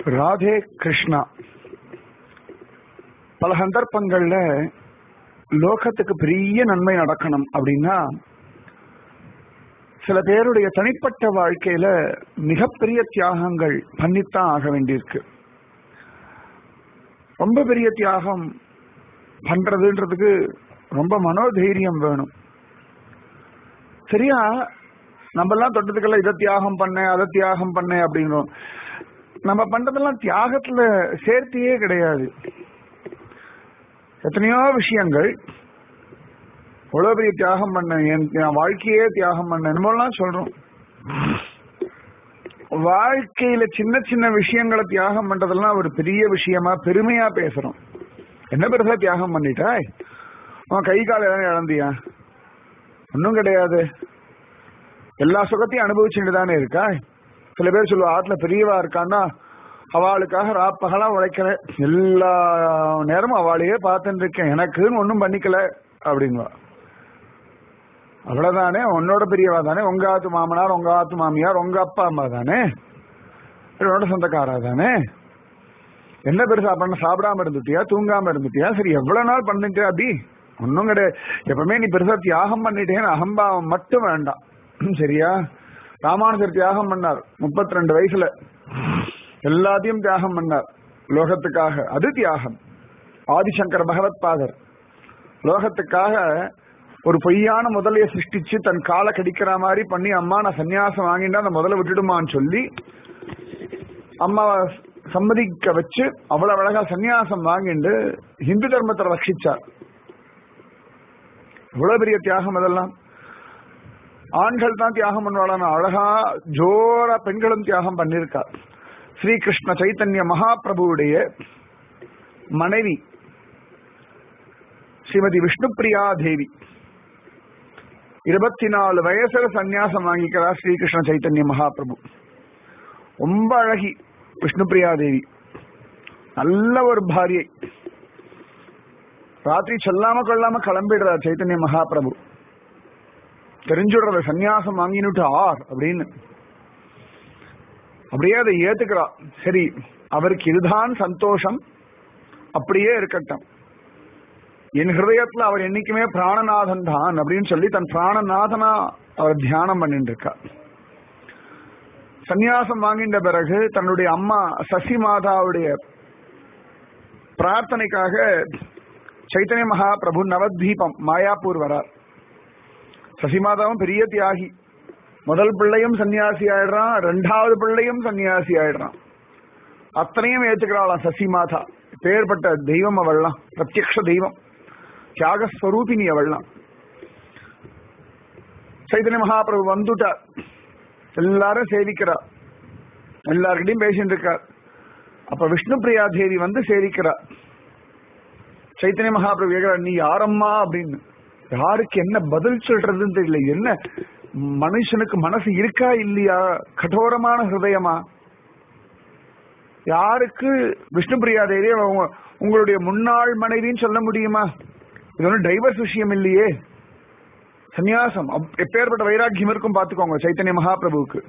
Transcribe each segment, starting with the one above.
ராதே கிருஷ்ணா பல சந்தர்ப்பங்கள்ல லோகத்துக்கு பெரிய நன்மை நடக்கணும் அப்படின்னா சில பேருடைய தனிப்பட்ட வாழ்க்கையில மிகப்பெரிய தியாகங்கள் பண்ணித்தான் ஆக வேண்டியிருக்கு ரொம்ப பெரிய தியாகம் பண்றதுன்றதுக்கு ரொம்ப மனோதைரியம் வேணும் சரியா நம்ம எல்லாம் தொட்டதுக்கெல்லாம் இதை தியாகம் பண்ணேன் அதை தியாகம் பண்ணேன் அப்படிங்கிறோம் நம்ம பண்றதெல்லாம் தியாகத்துல சேர்த்தியே கிடையாது எத்தனையோ விஷயங்கள் எவ்வளவு பெரிய தியாகம் பண்ணேன் என் என் வாழ்க்கையே தியாகம் பண்ணேன் என்னமோலாம் சொல்றோம் வாழ்க்கையில சின்ன சின்ன விஷயங்களை தியாகம் பண்றதெல்லாம் ஒரு பெரிய விஷயமா பெருமையா பேசுறோம் என்ன பெருசா தியாகம் பண்ணிட்டாய் உன் கை கால எதாவது இழந்தியா ஒன்றும் கிடையாது எல்லா சுகத்தையும் அனுபவிச்சுட்டு தானே இருக்கா சில பேர் சொல்லுவா ஆத்துல பெரியவா இருக்கான்னா அவளுக்காக ராப்பகலா உழைக்கிற எல்லா நேரமும் அவளையே பார்த்துட்டு இருக்கேன் எனக்குன்னு ஒன்றும் பண்ணிக்கல அப்படின்வா அவ்வளவுதானே உன்னோட பெரியவா தானே உங்க ஆத்து மாமனார் உங்க ஆத்து மாமியார் உங்க அப்பா அம்மா தானே உன்னோட சொந்தக்காரா தானே என்ன பெருசா பண்ண சாப்பிடாம இருந்துட்டியா தூங்காம இருந்துட்டியா சரி எவ்வளவு நாள் பண்ணிட்டு அப்படி ஒன்னும் கிடையாது எப்பவுமே நீ பெருசா தியாகம் பண்ணிட்டேன்னு அகம்பாவம் மட்டும் வேண்டாம் சரியா ராமானுஜர் தியாகம் பண்ணார் முப்பத்தி ரெண்டு வயசுல எல்லாத்தையும் தியாகம் பண்ணார் லோகத்துக்காக அது தியாகம் ஆதிசங்கர் பகவத் பாதர் லோகத்துக்காக ஒரு பொய்யான முதலைய சிருஷ்டிச்சு தன் காலை கடிக்கிற மாதிரி பண்ணி அம்மா நான் சன்னியாசம் வாங்கிட்டா அந்த முதல்ல விட்டுடுமான்னு சொல்லி அம்மாவை சம்மதிக்க வச்சு அவ்வளவு அழகா சன்னியாசம் வாங்கிட்டு இந்து தர்மத்தை ரட்சிச்சார் இவ்வளவு பெரிய தியாகம் அதெல்லாம் ஆண்கள் தான் தியாகம் பண்ணுவாளான அழகா ஜோரா பெண்களும் தியாகம் பண்ணிருக்கா ஸ்ரீகிருஷ்ண சைத்தன்ய மகாபிரபுவுடைய மனைவி ஸ்ரீமதி விஷ்ணுபிரியா தேவி இருபத்தி நாலு வயசுல சன்னியாசம் வாங்கிக்கிறார் ஸ்ரீகிருஷ்ண சைத்தன்ய மகாபிரபு ரொம்ப அழகி விஷ்ணுபிரியா தேவி நல்ல ஒரு பாரியை ராத்திரி சொல்லாம கொள்ளாம கிளம்பிடுறார் சைத்தன்ய மகாபிரபு தெரிஞ்சுடுறத சன்னியாசம் வாங்கினுட்டு ஆர் அப்படின்னு அப்படியே அதை ஏத்துக்கிறா சரி அவருக்கு இதுதான் சந்தோஷம் அப்படியே இருக்கட்டும் என் ஹிருதயத்துல அவர் என்னைக்குமே பிராணநாதன் தான் அப்படின்னு சொல்லி தன் பிராணநாதனா அவர் தியானம் பண்ணிட்டு இருக்கா சந்நியாசம் வாங்கின்ற பிறகு தன்னுடைய அம்மா சசி மாதாவுடைய பிரார்த்தனைக்காக சைத்தன்ய மகாபிரபு நவத்வீபம் மாயாப்பூர் வரார் சசிமாதாவும் பெரிய தியாகி முதல் பிள்ளையும் சன்னியாசி ஆயிடுறான் ரெண்டாவது பிள்ளையும் சன்னியாசி ஆயிடுறான் அத்தனையும் ஏத்துக்கிறாளாம் சசிமாதா பேர்பட்ட தெய்வம் அவள்லாம் பிரத்யக்ஷ தெய்வம் தியாகஸ்வரூபினி அவள்லாம் சைத்தன்ய மகாபிரபு வந்துட்டார் எல்லாரும் சேவிக்கிறார் எல்லார்கிட்டையும் பேசிட்டு இருக்கார் அப்ப விஷ்ணு பிரியா தேவி வந்து சேவிக்கிறார் சைத்தன்ய மகாபிரபு கேட்கிறார் நீ யாரம்மா அப்படின்னு யாருக்கு என்ன பதில் சொல்றதுன்னு தெரியல என்ன மனுஷனுக்கு மனசு இருக்கா இல்லையா கடோரமான ஹிருதயமா யாருக்கு விஷ்ணு பிரியா தேவி உங்களுடைய முன்னாள் மனைவின்னு சொல்ல முடியுமா இது ஒன்றும் டைவர்ஸ் விஷயம் இல்லையே சந்நியாசம் எப்பேற்பட்ட வைராக்கியம் இருக்கும் பாத்துக்கோங்க சைத்தன்ய மகாபிரபுவுக்கு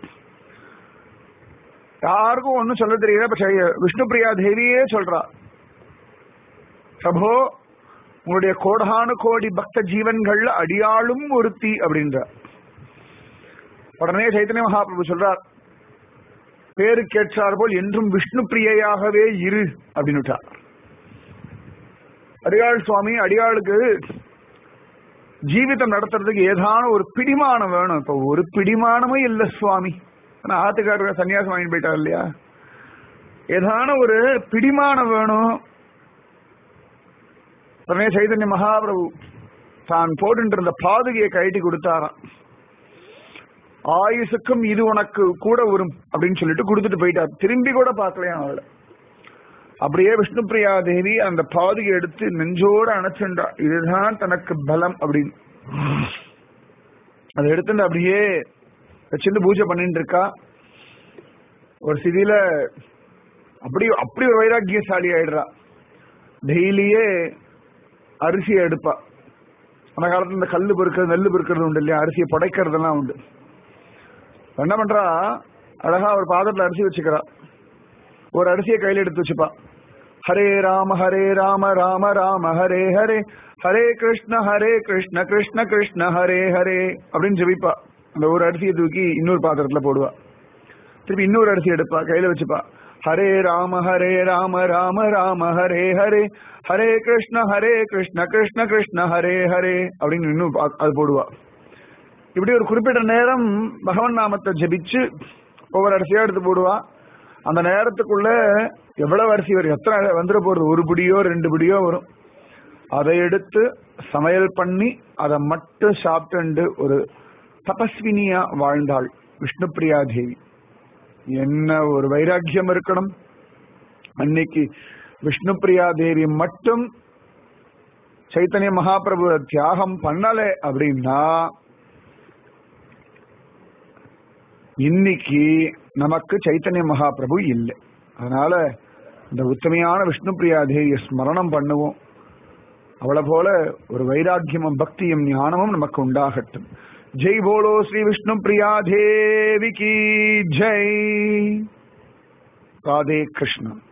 யாருக்கும் ஒன்னும் சொல்ல தெரியல இப்ப விஷ்ணு பிரியா தேவியே சொல்றா பிரபோ உங்களுடைய கோடானு கோடி பக்த ஜீவன்கள்ல அடியாளும் ஒருத்தி அப்படின்ற உடனே சைத்தன்ய மகாபிரபு சொல்றார் பேரு கேட்டார் போல் என்றும் விஷ்ணு பிரியையாகவே இரு அப்படின்னுட்டார் அடியாள் சுவாமி அடியாளுக்கு ஜீவிதம் நடத்துறதுக்கு ஏதான ஒரு பிடிமானம் வேணும் இப்ப ஒரு பிடிமானமும் இல்ல சுவாமி ஆனா ஆத்துக்காரர் சன்னியாசம் வாங்கிட்டு போயிட்டார் இல்லையா ஏதான ஒரு பிடிமானம் வேணும் உடனே சைதன்ய மகாபிரபு தான் போட்டு இருந்த பாதுகையை கழட்டி கொடுத்தாராம் ஆயுசுக்கும் இது உனக்கு கூட வரும் அப்படின்னு சொல்லிட்டு கொடுத்துட்டு போயிட்டார் திரும்பி கூட பார்க்கலையா அவளை அப்படியே விஷ்ணு பிரியா தேவி அந்த பாதுகை எடுத்து நெஞ்சோட அணைச்சுண்டா இதுதான் தனக்கு பலம் அப்படின்னு அதை எடுத்து அப்படியே வச்சிருந்து பூஜை பண்ணிட்டு இருக்கா ஒரு சிதியில அப்படி அப்படி ஒரு வைராக்கியசாலி ஆயிடுறா டெய்லியே அரிசியை எடுப்பா அந்த காலத்துல இந்த கல்லு பொறுக்கிறது நெல்லு பொறுக்கிறது உண்டு இல்லையா அரிசியை புடைக்கிறதெல்லாம் உண்டு என்ன பண்றா அழகா ஒரு பாத்திரத்துல அரிசி வச்சுக்கிறா ஒரு அரிசியை கையில எடுத்து வச்சுப்பா ஹரே ராம ஹரே ராம ராம ராம ஹரே ஹரே ஹரே கிருஷ்ண ஹரே கிருஷ்ண கிருஷ்ண கிருஷ்ண ஹரே ஹரே அப்படின்னு ஜெபிப்பா அந்த ஒரு அரிசியை தூக்கி இன்னொரு பாத்திரத்துல போடுவா திருப்பி இன்னொரு அரிசி எடுப்பா கையில வச்சுப்பா ஹரே ராம ஹரே ராம ராம ராம ஹரே ஹரே ஹரே கிருஷ்ண ஹரே கிருஷ்ண கிருஷ்ண கிருஷ்ண ஹரே ஹரே அப்படின்னு இன்னும் பா- அது போடுவா இப்படி ஒரு குறிப்பிட்ட நேரம் பகவன் நாமத்தை ஜெபிச்சு ஒவ்வொரு அரிசியா எடுத்து போடுவா அந்த நேரத்துக்குள்ள எவ்வளவு அரிசி வரும் எத்தனை வந்துட போறது ஒரு பிடியோ ரெண்டு பிடியோ வரும் அதை எடுத்து சமையல் பண்ணி அதை மட்டும் சாப்பிட்டு ஒரு தபஸ்வினியா வாழ்ந்தாள் விஷ்ணுபிரியா தேவி என்ன ஒரு வைராக்கியம் இருக்கணும் அன்னைக்கு விஷ்ணுபிரியா தேவி மட்டும் சைத்தன்ய மகாபிரபு தியாகம் பண்ணல அப்படின்னா இன்னைக்கு நமக்கு சைத்தன்ய மகாபிரபு இல்லை அதனால இந்த உத்தமையான விஷ்ணுபிரியா தேவியை ஸ்மரணம் பண்ணுவோம் அவளை போல ஒரு வைராக்கியமும் பக்தியும் ஞானமும் நமக்கு உண்டாகட்டும் ஜெய் போலோ ஸ்ரீ விஷ்ணு பிரியா தேவி கி ஜெய் ராதே கிருஷ்ணன்